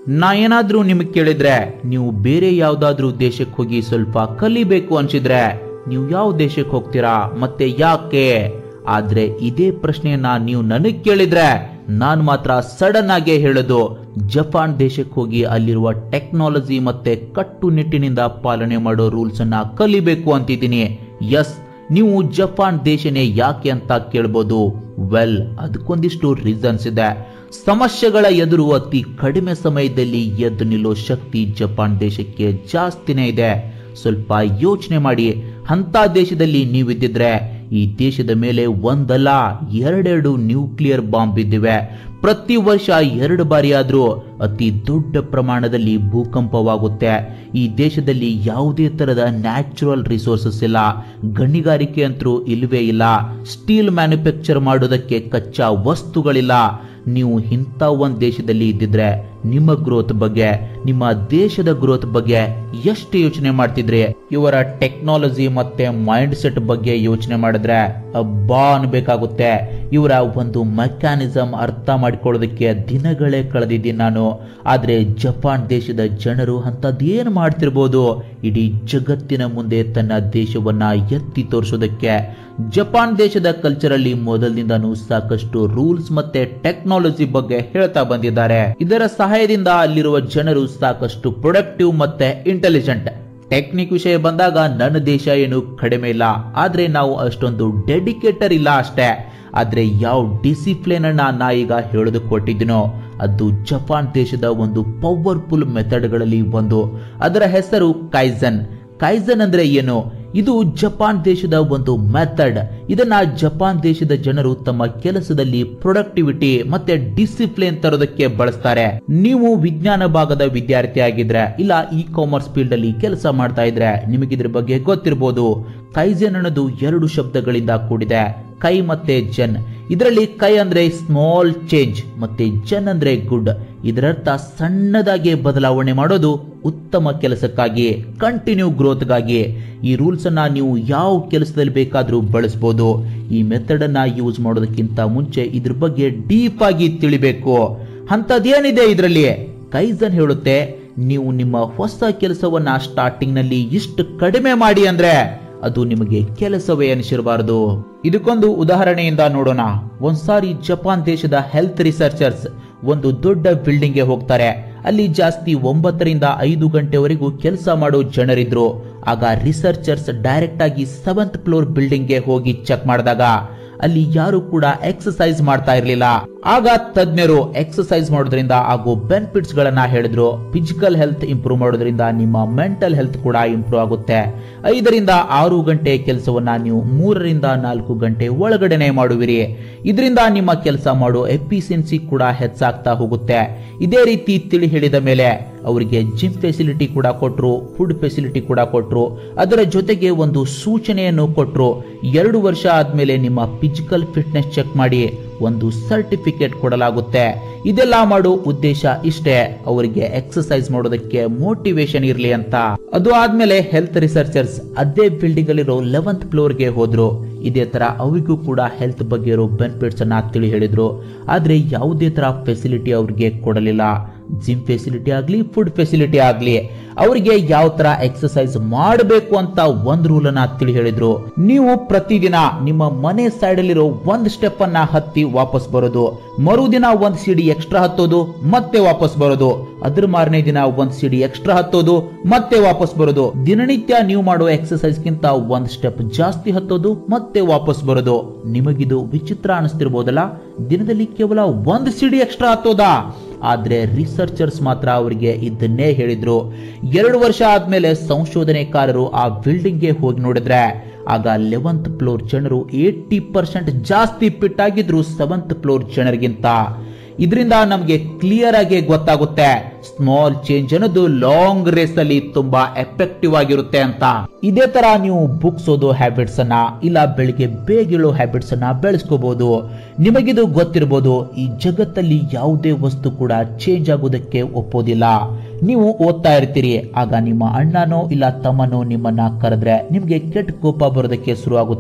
ನಾ ಏನಾದ್ರೂ ನಿಮಗೆ ಕೇಳಿದ್ರೆ ನೀವು ಬೇರೆ ಯಾವ್ದಾದ್ರೂ ದೇಶಕ್ಕೆ ಹೋಗಿ ಸ್ವಲ್ಪ ಕಲಿಬೇಕು ಅನ್ಸಿದ್ರೆ ನೀವು ಯಾವ ದೇಶಕ್ಕೆ ಹೋಗ್ತೀರಾ ಮತ್ತೆ ಯಾಕೆ ಆದ್ರೆ ಇದೇ ಪ್ರಶ್ನೆಯನ್ನ ನೀವು ನನಗ್ ಕೇಳಿದ್ರೆ ನಾನ್ ಮಾತ್ರ ಸಡನ್ ಆಗೇ ಹೇಳೋದು ಜಪಾನ್ ದೇಶಕ್ಕೆ ಹೋಗಿ ಅಲ್ಲಿರುವ ಟೆಕ್ನಾಲಜಿ ಮತ್ತೆ ಕಟ್ಟುನಿಟ್ಟಿನಿಂದ ಪಾಲನೆ ಮಾಡೋ ರೂಲ್ಸ್ ಅನ್ನ ಕಲಿಬೇಕು ಅಂತಿದ್ದೀನಿ ಎಸ್ ನೀವು ಜಪಾನ್ ದೇಶನೇ ಯಾಕೆ ಅಂತ ಕೇಳ್ಬೋದು ವೆಲ್ ಅದಕ್ಕೊಂದಿಷ್ಟು ರೀಸನ್ಸ್ ಇದೆ ಸಮಸ್ಯೆಗಳ ಎದುರು ಅತಿ ಕಡಿಮೆ ಸಮಯದಲ್ಲಿ ಎದ್ದು ನಿಲ್ಲೋ ಶಕ್ತಿ ಜಪಾನ್ ದೇಶಕ್ಕೆ ಜಾಸ್ತಿನೇ ಇದೆ ಸ್ವಲ್ಪ ಯೋಚನೆ ಮಾಡಿ ಅಂತ ದೇಶದಲ್ಲಿ ನೀವಿದ್ದಿದ್ರೆ ಈ ದೇಶದ ಮೇಲೆ ಒಂದಲ್ಲ ಎರಡೆರಡು ನ್ಯೂಕ್ಲಿಯರ್ ಬಾಂಬ್ ಬಿದ್ದಿವೆ ಪ್ರತಿ ವರ್ಷ ಎರಡು ಬಾರಿ ಆದ್ರೂ ಅತಿ ದೊಡ್ಡ ಪ್ರಮಾಣದಲ್ಲಿ ಭೂಕಂಪವಾಗುತ್ತೆ ಈ ದೇಶದಲ್ಲಿ ಯಾವುದೇ ತರದ ನ್ಯಾಚುರಲ್ ರಿಸೋರ್ಸಸ್ ಇಲ್ಲ ಗಣಿಗಾರಿಕೆ ಅಂತೂ ಇಲ್ವೇ ಇಲ್ಲ ಸ್ಟೀಲ್ ಮ್ಯಾನುಫ್ಯಾಕ್ಚರ್ ಮಾಡೋದಕ್ಕೆ ಕಚ್ಚಾ ವಸ್ತುಗಳಿಲ್ಲ ನೀವು ಇಂಥ ಒಂದು ದೇಶದಲ್ಲಿ ಇದ್ದಿದ್ರೆ ನಿಮ್ಮ ಗ್ರೋತ್ ಬಗ್ಗೆ ನಿಮ್ಮ ದೇಶದ ಗ್ರೋತ್ ಬಗ್ಗೆ ಎಷ್ಟು ಯೋಚನೆ ಮಾಡ್ತಿದ್ರಿ ಇವರ ಟೆಕ್ನಾಲಜಿ ಮತ್ತೆ ಮೈಂಡ್ ಸೆಟ್ ಬಗ್ಗೆ ಯೋಚನೆ ಮಾಡಿದ್ರೆ ಅಬ್ಬಾ ಅನ್ಬೇಕಾಗುತ್ತೆ ಇವರ ಒಂದು ಮೆಕ್ಯಾನಿಸಮ್ ಅರ್ಥ ಮಾಡ್ಕೊಳ್ಳೋದಕ್ಕೆ ದಿನಗಳೇ ಕಳೆದಿದ್ದೀನಿ ನಾನು ಆದ್ರೆ ಜಪಾನ್ ದೇಶದ ಜನರು ಅಂಥದ್ದೇನು ಮಾಡ್ತಿರ್ಬೋದು ಇಡೀ ಜಗತ್ತಿನ ಮುಂದೆ ತನ್ನ ದೇಶವನ್ನ ಎತ್ತಿ ತೋರಿಸೋದಕ್ಕೆ ಜಪಾನ್ ದೇಶದ ಕಲ್ಚರ್ ಅಲ್ಲಿ ಮೊದಲಿನಿಂದನೂ ಸಾಕಷ್ಟು ರೂಲ್ಸ್ ಮತ್ತೆ ಟೆಕ್ನಾಲಜಿ ಬಗ್ಗೆ ಹೇಳ್ತಾ ಬಂದಿದ್ದಾರೆ ಇದರ ಸಹಾಯದಿಂದ ಅಲ್ಲಿರುವ ಜನರು ಸಾಕಷ್ಟು ಪ್ರೊಡಕ್ಟಿವ್ ಮತ್ತೆ ಇಂಟೆಲಿಜೆಂಟ್ ಟೆಕ್ನಿಕ್ ವಿಷಯ ಬಂದಾಗ ನನ್ನ ದೇಶ ಏನು ಕಡಿಮೆ ಇಲ್ಲ ಆದ್ರೆ ನಾವು ಅಷ್ಟೊಂದು ಡೆಡಿಕೇಟರ್ ಇಲ್ಲ ಅಷ್ಟೇ ಆದ್ರೆ ಯಾವ ಡಿಸಿಪ್ಲಿನ್ ಅನ್ನ ನಾ ಈಗ ಹೇಳೋದಕ್ಕೆ ಕೊಟ್ಟಿದ್ದೀನೋ ಅದು ಜಪಾನ್ ದೇಶದ ಒಂದು ಪವರ್ಫುಲ್ ಮೆಥಡ್ಗಳಲ್ಲಿ ಒಂದು ಅದರ ಹೆಸರು ಕೈಸನ್ ಕೈಸನ್ ಅಂದ್ರೆ ಏನು ಇದು ಜಪಾನ್ ದೇಶದ ಒಂದು ಮೆಥಡ್ ಇದನ್ನ ಜಪಾನ್ ದೇಶದ ಜನರು ತಮ್ಮ ಕೆಲಸದಲ್ಲಿ ಪ್ರೊಡಕ್ಟಿವಿಟಿ ಮತ್ತೆ ಡಿಸಿಪ್ಲಿನ್ ತರೋದಕ್ಕೆ ಬಳಸ್ತಾರೆ ನೀವು ವಿಜ್ಞಾನ ಭಾಗದ ವಿದ್ಯಾರ್ಥಿ ಆಗಿದ್ರೆ ಇಲ್ಲ ಇ ಕಾಮರ್ಸ್ ಫೀಲ್ಡ್ ಅಲ್ಲಿ ಕೆಲಸ ಮಾಡ್ತಾ ಇದ್ರೆ ನಿಮಗೆ ಇದ್ರ ಬಗ್ಗೆ ಗೊತ್ತಿರಬಹುದು ಕೈಜನ್ ಅನ್ನೋದು ಎರಡು ಶಬ್ದಗಳಿಂದ ಕೂಡಿದೆ ಕೈ ಮತ್ತೆ ಜನ್ ಇದರಲ್ಲಿ ಕೈ ಅಂದ್ರೆ ಸ್ಮಾಲ್ ಚೇಂಜ್ ಮತ್ತೆ ಜನ್ ಅಂದ್ರೆ ಗುಡ್ ಇದರರ್ಥ ಸಣ್ಣದಾಗಿ ಬದಲಾವಣೆ ಮಾಡೋದು ಉತ್ತಮ ಕೆಲಸಕ್ಕಾಗಿ ಕಂಟಿನ್ಯೂ ಗ್ರೋತ್ಗಾಗಿ ಈ ರೂಲ್ಸ್ ಅನ್ನ ನೀವು ಯಾವ ಕೆಲಸದಲ್ಲಿ ಬೇಕಾದರೂ ಬಳಸಬಹುದು ಈ ಮೆಥಡ್ ಅನ್ನ ಯೂಸ್ ಮಾಡೋದಕ್ಕಿಂತ ಮುಂಚೆ ಇದ್ರ ಬಗ್ಗೆ ಡೀಪ್ ಆಗಿ ತಿಳಿಬೇಕು ಅಂಥದ್ದೇನಿದೆ ಇದರಲ್ಲಿ ಕೈಸನ್ ಹೇಳುತ್ತೆ ನೀವು ನಿಮ್ಮ ಹೊಸ ಕೆಲಸವನ್ನ ಸ್ಟಾರ್ಟಿಂಗ್ ನಲ್ಲಿ ಇಷ್ಟು ಕಡಿಮೆ ಮಾಡಿ ಅಂದ್ರೆ ಅದು ನಿಮಗೆ ಕೆಲಸವೇ ಅನಿಸಿರಬಾರದು ಇದಕ್ಕೊಂದು ಉದಾಹರಣೆಯಿಂದ ನೋಡೋಣ ಒಂದ್ಸಾರಿ ಜಪಾನ್ ದೇಶದ ಹೆಲ್ತ್ ರಿಸರ್ಚರ್ಸ್ ಒಂದು ದೊಡ್ಡ ಬಿಲ್ಡಿಂಗ್ಗೆ ಹೋಗ್ತಾರೆ ಅಲ್ಲಿ ಜಾಸ್ತಿ ಒಂಬತ್ತರಿಂದ ಐದು ಗಂಟೆವರೆಗೂ ಕೆಲಸ ಮಾಡೋ ಜನರಿದ್ರು ಆಗ ರಿಸರ್ಚರ್ಸ್ ಡೈರೆಕ್ಟ್ ಆಗಿ ಸೆವೆಂತ್ ಫ್ಲೋರ್ ಬಿಲ್ಡಿಂಗ್ಗೆ ಹೋಗಿ ಚೆಕ್ ಮಾಡಿದಾಗ ಅಲ್ಲಿ ಯಾರು ಕೂಡ ಎಕ್ಸಸೈಸ್ ಮಾಡ್ತಾ ಇರಲಿಲ್ಲ ಆಗ ತಜ್ಞರು ಎಕ್ಸಸೈಸ್ ಮಾಡೋದ್ರಿಂದ ಆಗೋ ಬೆನಿಫಿಟ್ಸ್ ಗಳನ್ನ ಹೇಳಿದ್ರು ಫಿಸಿಕಲ್ ಹೆಲ್ತ್ ಇಂಪ್ರೂವ್ ಮಾಡೋದ್ರಿಂದ ನಿಮ್ಮ ಮೆಂಟಲ್ ಹೆಲ್ತ್ ಕೂಡ ಇಂಪ್ರೂವ್ ಆಗುತ್ತೆ ಐದರಿಂದ ಆರು ಗಂಟೆ ಕೆಲಸವನ್ನ ನೀವು ಮೂರರಿಂದ ನಾಲ್ಕು ಗಂಟೆ ಒಳಗಡೆನೆ ಮಾಡುವಿರಿ ಇದರಿಂದ ನಿಮ್ಮ ಕೆಲಸ ಮಾಡೋ ಎಫಿಷಿಯನ್ಸಿ ಕೂಡ ಹೆಚ್ಚಾಗ್ತಾ ಹೋಗುತ್ತೆ ಇದೇ ರೀತಿ ತಿಳಿ ಹೇಳಿದ ಮೇಲೆ ಅವರಿಗೆ ಜಿಮ್ ಫೆಸಿಲಿಟಿ ಕೂಡ ಕೊಟ್ಟರು ಫುಡ್ ಫೆಸಿಲಿಟಿ ಕೂಡ ಕೊಟ್ಟರು ಅದರ ಜೊತೆಗೆ ಒಂದು ಸೂಚನೆಯನ್ನು ಕೊಟ್ಟರು ಎರಡು ವರ್ಷ ಆದ್ಮೇಲೆ ನಿಮ್ಮ ಫಿಸಿಕಲ್ ಫಿಟ್ನೆಸ್ ಚೆಕ್ ಮಾಡಿ ಒಂದು ಸರ್ಟಿಫಿಕೇಟ್ ಕೊಡಲಾಗುತ್ತೆ ಇದೆಲ್ಲ ಮಾಡೋ ಉದ್ದೇಶ ಇಷ್ಟೇ ಅವರಿಗೆ ಎಕ್ಸಸೈಸ್ ಮಾಡೋದಕ್ಕೆ ಮೋಟಿವೇಶನ್ ಇರಲಿ ಅಂತ ಅದು ಆದ್ಮೇಲೆ ಹೆಲ್ತ್ ರಿಸರ್ಚರ್ಸ್ ಅದೇ ಬಿಲ್ಡಿಂಗ್ ಅಲ್ಲಿರೋ ಲೆವೆಂತ್ ಫ್ಲೋರ್ಗೆ ಹೋದ್ರು ಇದೇ ತರ ಅವರಿಗೂ ಕೂಡ ಹೆಲ್ತ್ ಬಗ್ಗೆ ಇರೋ ಬೆನಿಫಿಟ್ಸ್ ಅನ್ನ ತಿಳಿ ಹೇಳಿದ್ರು ಆದ್ರೆ ಯಾವುದೇ ತರ ಫೆಸಿಲಿಟಿ ಅವ್ರಿಗೆ ಕೊಡಲಿಲ್ಲ ಜಿಮ್ ಫೆಸಿಲಿಟಿ ಆಗಲಿ ಫುಡ್ ಫೆಸಿಲಿಟಿ ಆಗಲಿ ಅವರಿಗೆ ಯಾವ ತರ ಎಕ್ಸಸೈಸ್ ಮಾಡಬೇಕು ಅಂತ ಒಂದ್ ರೂಲ್ ಅನ್ನ ತಿಳಿ ಹೇಳಿದ್ರು ನೀವು ಪ್ರತಿದಿನ ನಿಮ್ಮ ಮನೆ ಸೈಡ್ ಅಲ್ಲಿರೋ ಒಂದ್ ಸ್ಟೆಪ್ ಅನ್ನ ಹತ್ತಿ ವಾಪಸ್ ಬರೋದು ಮರುದಿನ ಒಂದ್ ಸಿಡಿ ಎಕ್ಸ್ಟ್ರಾ ಹತ್ತೋದು ಮತ್ತೆ ವಾಪಸ್ ಬರೋದು ಅದ್ರ ಮಾರನೇ ದಿನ ಒಂದ್ ಸಿಡಿ ಎಕ್ಸ್ಟ್ರಾ ಹತ್ತೋದು ಮತ್ತೆ ವಾಪಸ್ ಬರೋದು ದಿನನಿತ್ಯ ನೀವು ಮಾಡೋ ಎಕ್ಸಸೈಸ್ ಗಿಂತ ಒಂದ್ ಸ್ಟೆಪ್ ಜಾಸ್ತಿ ಹತ್ತೋದು ಮತ್ತೆ ವಾಪಸ್ ಬರೋದು ನಿಮಗಿದು ವಿಚಿತ್ರ ಅನಿಸ್ತಿರ್ಬೋದಲ್ಲ ದಿನದಲ್ಲಿ ಕೇವಲ ಒಂದ್ ಸಿಡಿ ಎಕ್ಸ್ಟ್ರಾ ಹತ್ತೋದಾ ಆದ್ರೆ ರಿಸರ್ಚರ್ಸ್ ಮಾತ್ರ ಅವರಿಗೆ ಇದನ್ನೇ ಹೇಳಿದ್ರು ಎರಡು ವರ್ಷ ಆದ್ಮೇಲೆ ಸಂಶೋಧನೆಕಾರರು ಆ ಬಿಲ್ಡಿಂಗ್ಗೆ ಹೋಗಿ ನೋಡಿದ್ರೆ ಆಗ ಲೆವೆಂತ್ ಫ್ಲೋರ್ ಜನರು ಏಟಿ ಪರ್ಸೆಂಟ್ ಜಾಸ್ತಿ ಫಿಟ್ ಆಗಿದ್ರು ಸೆವೆಂತ್ ಫ್ಲೋರ್ ಜನರಿಗಿಂತ ಇದರಿಂದ ನಮಗೆ ಕ್ಲಿಯರ್ ಆಗಿ ಗೊತ್ತಾಗುತ್ತೆ ಸ್ಮಾಲ್ ಚೇಂಜ್ ಅನ್ನೋದು ಲಾಂಗ್ ರೇಸ್ ಅಲ್ಲಿ ತುಂಬಾ ಎಫೆಕ್ಟಿವ್ ಆಗಿರುತ್ತೆ ಅಂತ ಇದೇ ತರ ನೀವು ಬುಕ್ಸ್ ಓದೋ ಹ್ಯಾಬಿಟ್ಸ್ ಅನ್ನ ಇಲ್ಲ ಬೆಳಿಗ್ಗೆ ಬೇಗ ಏಳೋ ಹ್ಯಾಬಿಟ್ಸ್ ಅನ್ನ ಬೆಳೆಸ್ಕೋಬಹುದು ನಿಮಗಿದು ಗೊತ್ತಿರಬಹುದು ಈ ಜಗತ್ತಲ್ಲಿ ಯಾವುದೇ ವಸ್ತು ಕೂಡ ಚೇಂಜ್ ಆಗೋದಕ್ಕೆ ಒಪ್ಪೋದಿಲ್ಲ ನೀವು ಓದ್ತಾ ಇರ್ತೀರಿ ಆಗ ನಿಮ್ಮ ಅಣ್ಣನೋ ಇಲ್ಲ ತಮ್ಮನೋ ನಿಮ್ಮನ್ನ ಕರೆದ್ರೆ ನಿಮ್ಗೆ ಕೆಟ್ಟ ಕೋಪ ಬರೋದಕ್ಕೆ ಶುರು ಆಗುತ್ತೆ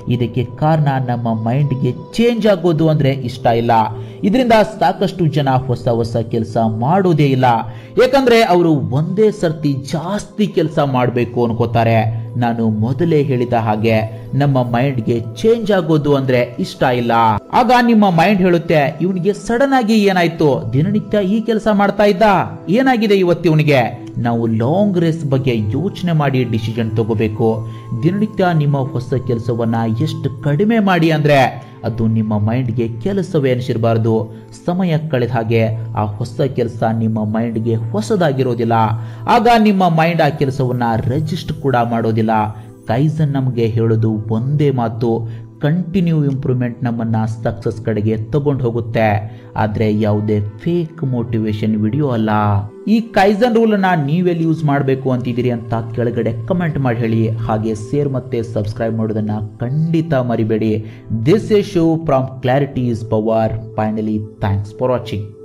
ಇದಕ್ಕೆ ಕಾರಣ ನಮ್ಮ ಮೈಂಡ್ಗೆ ಚೇಂಜ್ ಆಗೋದು ಅಂದ್ರೆ ಇಷ್ಟ ಇಲ್ಲ ಇದರಿಂದ ಸಾಕಷ್ಟು ಜನ ಹೊಸ ಹೊಸ ಕೆಲಸ ಮಾಡೋದೇ ಇಲ್ಲ ಯಾಕಂದ್ರೆ ಅವರು ಒಂದೇ ಸರ್ತಿ ಜಾಸ್ತಿ ಕೆಲಸ ಮಾಡಬೇಕು ಅನ್ಕೋತಾರೆ ನಾನು ಮೊದಲೇ ಹೇಳಿದ ಹಾಗೆ ನಮ್ಮ ಮೈಂಡ್ಗೆ ಚೇಂಜ್ ಆಗೋದು ಅಂದ್ರೆ ಇಷ್ಟ ಇಲ್ಲ ಆಗ ನಿಮ್ಮ ಮೈಂಡ್ ಹೇಳುತ್ತೆ ಇವನಿಗೆ ಸಡನ್ ಆಗಿ ಏನಾಯ್ತು ದಿನನಿತ್ಯ ಈ ಕೆಲಸ ಮಾಡ್ತಾ ಇದ್ದ ಏನಾಗಿದೆ ಇವತ್ತು ಇವನಿಗೆ ನಾವು ಲಾಂಗ್ ರೇಸ್ ಬಗ್ಗೆ ಯೋಚನೆ ಮಾಡಿ ಡಿಸಿಷನ್ ತಗೋಬೇಕು ದಿನನಿತ್ಯ ನಿಮ್ಮ ಹೊಸ ಕೆಲಸವನ್ನ ಎಷ್ಟು ಕಡಿಮೆ ಮಾಡಿ ಅಂದ್ರೆ ಅದು ನಿಮ್ಮ ಮೈಂಡ್ಗೆ ಕೆಲಸವೇ ಅನಿಸಿರಬಾರ್ದು ಸಮಯ ಕಳೆದ ಹಾಗೆ ಆ ಹೊಸ ಕೆಲಸ ನಿಮ್ಮ ಮೈಂಡ್ಗೆ ಹೊಸದಾಗಿರೋದಿಲ್ಲ ಆಗ ನಿಮ್ಮ ಮೈಂಡ್ ಆ ಕೆಲಸವನ್ನ ರೆಜಿಸ್ಟ್ ಕೂಡ ಮಾಡೋದಿಲ್ಲ ಕೈಸನ್ ನಮಗೆ ಹೇಳೋದು ಒಂದೇ ಮಾತು ಕಂಟಿನ್ಯೂ ಇಂಪ್ರೂವ್ಮೆಂಟ್ ನಮ್ಮನ್ನ ಸಕ್ಸಸ್ ಕಡೆಗೆ ತಗೊಂಡು ಹೋಗುತ್ತೆ ಆದ್ರೆ ಯಾವುದೇ ಫೇಕ್ ಮೋಟಿವೇಶನ್ ವಿಡಿಯೋ ಅಲ್ಲ ಈ ಕೈಸನ್ ರೂಲ್ ಅನ್ನ ನೀವೆಲ್ಲಿ ಯೂಸ್ ಮಾಡಬೇಕು ಅಂತಿದ್ದೀರಿ ಅಂತ ಕೆಳಗಡೆ ಕಮೆಂಟ್ ಮಾಡಿ ಹೇಳಿ ಹಾಗೆ ಶೇರ್ ಮತ್ತೆ ಸಬ್ಸ್ಕ್ರೈಬ್ ಮಾಡೋದನ್ನ ಖಂಡಿತ ಮರಿಬೇಡಿ this is show from clarity is power finally thanks for watching